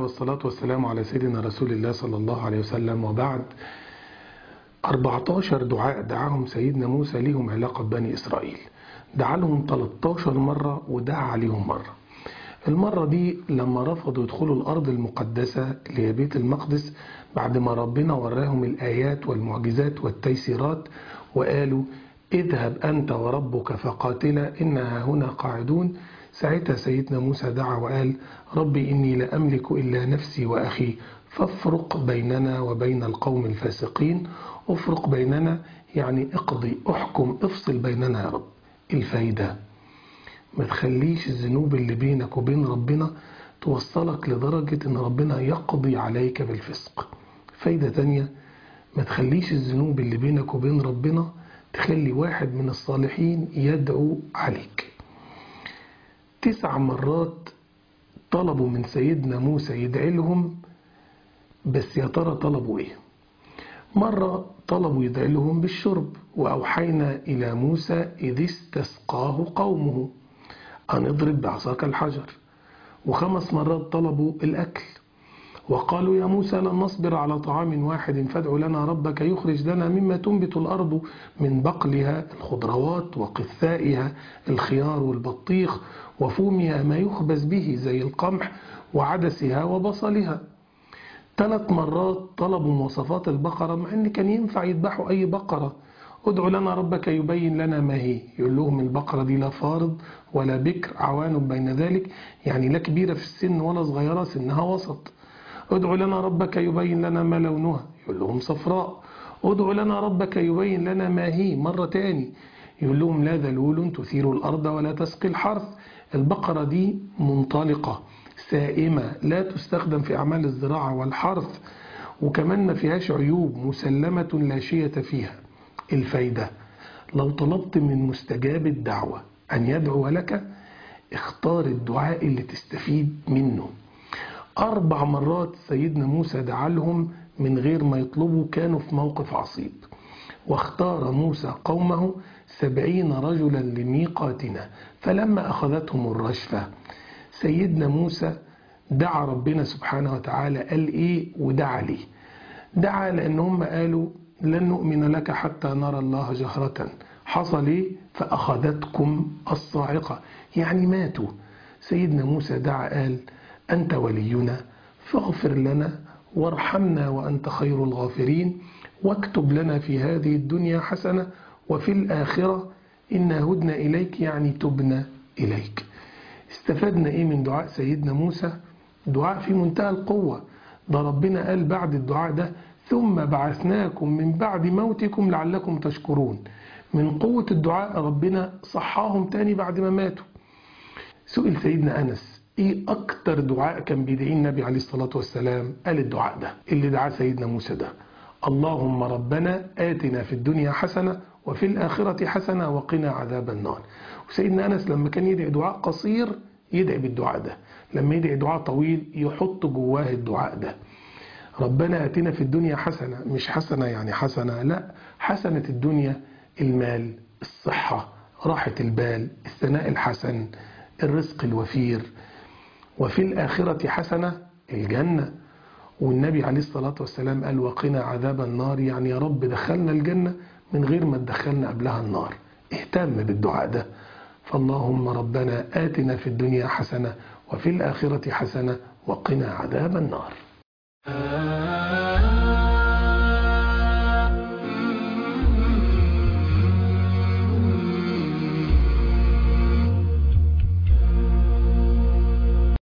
والصلاة والسلام على سيدنا رسول الله صلى الله عليه وسلم وبعد 14 دعاء دعاهم سيدنا موسى ليهم علاقة بني إسرائيل دعا لهم 13 مرة ودعا عليهم مرة المرة دي لما رفضوا يدخلوا الأرض المقدسة اللي هي بيت المقدس بعد ما ربنا وراهم الآيات والمعجزات والتيسيرات وقالوا اذهب أنت وربك فقاتلا إنها هنا قاعدون ساعتها سيدنا موسى دعا وقال ربي إني لا أملك إلا نفسي وأخي فافرق بيننا وبين القوم الفاسقين افرق بيننا يعني اقضي احكم افصل بيننا يا رب الفايدة ما تخليش الذنوب اللي بينك وبين ربنا توصلك لدرجة ان ربنا يقضي عليك بالفسق فايدة تانية ما تخليش الذنوب اللي بينك وبين ربنا تخلي واحد من الصالحين يدعو عليك تسع مرات طلبوا من سيدنا موسى يدعي لهم بس يا ترى طلبوا ايه مرة طلبوا يدعي لهم بالشرب وأوحينا إلى موسى إذ استسقاه قومه أن اضرب بعصاك الحجر وخمس مرات طلبوا الأكل وقالوا يا موسى لن نصبر على طعام واحد فادع لنا ربك يخرج لنا مما تنبت الأرض من بقلها الخضروات وقثائها الخيار والبطيخ وفومها ما يخبز به زي القمح وعدسها وبصلها ثلاث مرات طلبوا مواصفات البقرة مع ان كان ينفع يذبحوا اي بقرة ادعوا لنا ربك يبين لنا ما هي يقول لهم البقرة دي لا فارض ولا بكر عوان بين ذلك يعني لا كبيرة في السن ولا صغيرة سنها وسط ادعوا لنا ربك يبين لنا ما لونها يقول لهم صفراء ادعوا لنا ربك يبين لنا ما هي مرة تاني يقول لهم لا ذلول تثير الأرض ولا تسقي الحرث البقرة دي منطلقة سائمة لا تستخدم في أعمال الزراعة والحرث وكمان ما فيهاش عيوب مسلمة لا شية فيها الفايدة لو طلبت من مستجاب الدعوة أن يدعو لك اختار الدعاء اللي تستفيد منه أربع مرات سيدنا موسى دعا لهم من غير ما يطلبوا كانوا في موقف عصيب واختار موسى قومه سبعين رجلا لميقاتنا فلما أخذتهم الرجفة سيدنا موسى دعا ربنا سبحانه وتعالى قال ايه ودعا ليه دعا لان هم قالوا لن نؤمن لك حتى نرى الله جهرة حصل ايه فأخذتكم الصاعقة يعني ماتوا سيدنا موسى دعا قال أنت ولينا فاغفر لنا وارحمنا وأنت خير الغافرين واكتب لنا في هذه الدنيا حسنة وفي الآخرة إنا هدنا إليك يعني تبنا إليك استفدنا ايه من دعاء سيدنا موسى دعاء في منتهى القوة ده ربنا قال بعد الدعاء ده ثم بعثناكم من بعد موتكم لعلكم تشكرون من قوة الدعاء ربنا صحاهم تاني بعد ما ماتوا سئل سيدنا أنس ايه اكتر دعاء كان بيدعيه النبي عليه الصلاة والسلام قال الدعاء ده اللي دعاه سيدنا موسى ده اللهم ربنا آتنا في الدنيا حسنة وفي الآخرة حسنة وقنا عذاب النار وسيدنا أنس لما كان يدعي دعاء قصير يدعي بالدعاء ده لما يدعي دعاء طويل يحط جواه الدعاء ده ربنا آتنا في الدنيا حسنة مش حسنة يعني حسنة لا حسنة الدنيا المال الصحة راحة البال الثناء الحسن الرزق الوفير وفي الآخرة حسنة الجنة والنبي عليه الصلاة والسلام قال وقنا عذاب النار يعني يا رب دخلنا الجنة من غير ما تدخلنا قبلها النار اهتم بالدعاء ده فاللهم ربنا آتنا في الدنيا حسنة وفي الآخرة حسنة وقنا عذاب النار